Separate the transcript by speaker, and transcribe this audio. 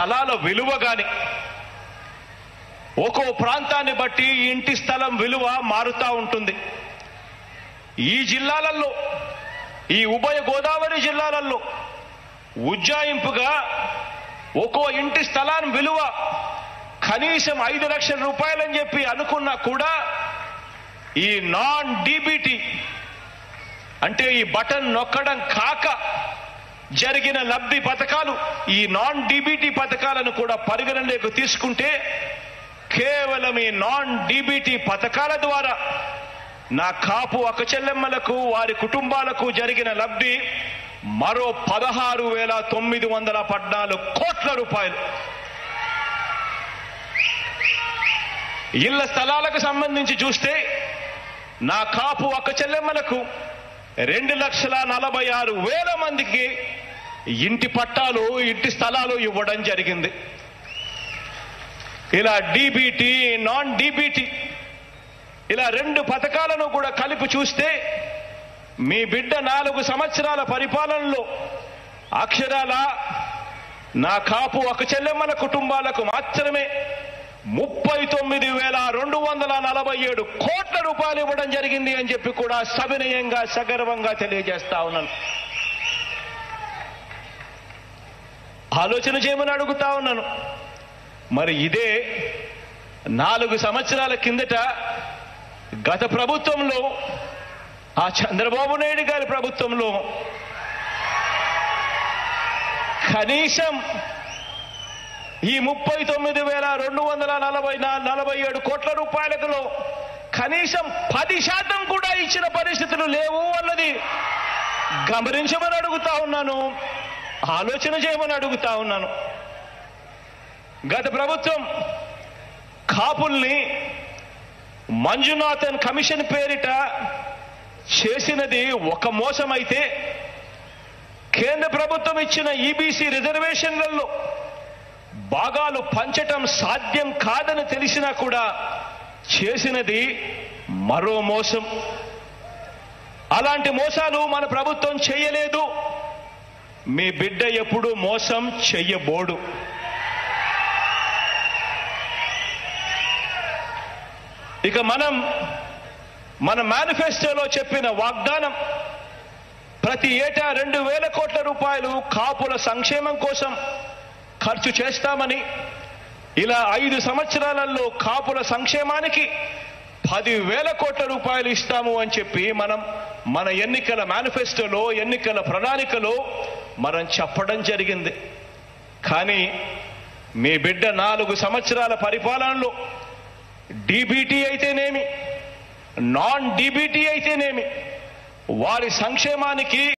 Speaker 1: స్థలాల విలువ గాని ఒక్కో ప్రాంతాన్ని బట్టి ఈ ఇంటి స్థలం విలువ మారుతా ఉంటుంది ఈ జిల్లాలలో ఈ ఉభయ గోదావరి జిల్లాలలో ఉజ్జాయింపుగా ఒక్కో ఇంటి స్థలాన్ని విలువ కనీసం ఐదు లక్షల రూపాయలని చెప్పి అనుకున్నా కూడా ఈ నాన్ డీబీటీ అంటే ఈ బటన్ నొక్కడం కాక జరిగిన లబ్ధి పథకాలు ఈ నాన్ డీబీటీ పథకాలను కూడా పరిగణలోకి తీసుకుంటే కేవలం ఈ నాన్ డీబీటీ పథకాల ద్వారా నా కాపు అక్కచెల్లెమ్మలకు వారి కుటుంబాలకు జరిగిన లబ్ధి మరో పదహారు వేల తొమ్మిది వందల పద్నాలుగు కోట్ల రూపాయలు ఇళ్ల స్థలాలకు సంబంధించి చూస్తే నా కాపు అక్క చెల్లెమ్మలకు రెండు లక్షల నలభై ఆరు వేల మందికి ఇంటి పట్టాలు ఇంటి స్థలాలు ఇవ్వడం జరిగింది ఇలా డీబీటీ నాన్ డీబీటీ ఇలా రెండు పథకాలను కూడా కలిపి చూస్తే మీ బిడ్డ నాలుగు సంవత్సరాల పరిపాలనలో అక్షరాల నా కాపు ఒక చెల్లెమ్మల కుటుంబాలకు మాత్రమే ముప్పై తొమ్మిది వేల రెండు వందల నలభై ఏడు కోట్ల రూపాయలు ఇవ్వడం జరిగింది అని చెప్పి కూడా సవినయంగా సగర్వంగా తెలియజేస్తా ఉన్నాను ఆలోచన చేయమని అడుగుతా ఉన్నాను మరి ఇదే నాలుగు సంవత్సరాల కిందట గత ప్రభుత్వంలో ఆ చంద్రబాబు నాయుడు గారి ప్రభుత్వంలో కనీసం ఈ ముప్పై తొమ్మిది వేల రెండు వందల నలభై నా- నలభై ఏడు కోట్ల రూపాయలలో కనీసం పది శాతం కూడా ఇచ్చిన పరిస్థితులు లేవు అన్నది గమనించమని అడుగుతా ఉన్నాను ఆలోచన చేయమని అడుగుతా ఉన్నాను గత ప్రభుత్వం కాపుల్ని మంజునాథన్ కమిషన్ పేరిట చేసినది ఒక మోసమైతే కేంద్ర ప్రభుత్వం ఇచ్చిన ఈబీసీ రిజర్వేషన్లలో భాగాలు పంచటం సాధ్యం కాదని తెలిసినా కూడా చేసినది మరో మోసం అలాంటి మోసాలు మన ప్రభుత్వం చేయలేదు మీ బిడ్డ ఎప్పుడు మోసం చెయ్యబోడు ఇక మనం మన మేనిఫెస్టోలో చెప్పిన వాగ్దానం ప్రతి ఏటా రెండు వేల కోట్ల రూపాయలు కాపుల సంక్షేమం కోసం ఖర్చు చేస్తామని ఇలా ఐదు సంవత్సరాలలో కాపుల సంక్షేమానికి పది వేల కోట్ల రూపాయలు ఇస్తాము అని చెప్పి మనం మన ఎన్నికల మేనిఫెస్టోలో ఎన్నికల ప్రణాళికలో మనం చెప్పడం జరిగింది కానీ మీ బిడ్డ నాలుగు సంవత్సరాల పరిపాలనలో డీబీటీ అయితేనేమి నాన్ డీబీటీ అయితేనేమి వారి సంక్షేమానికి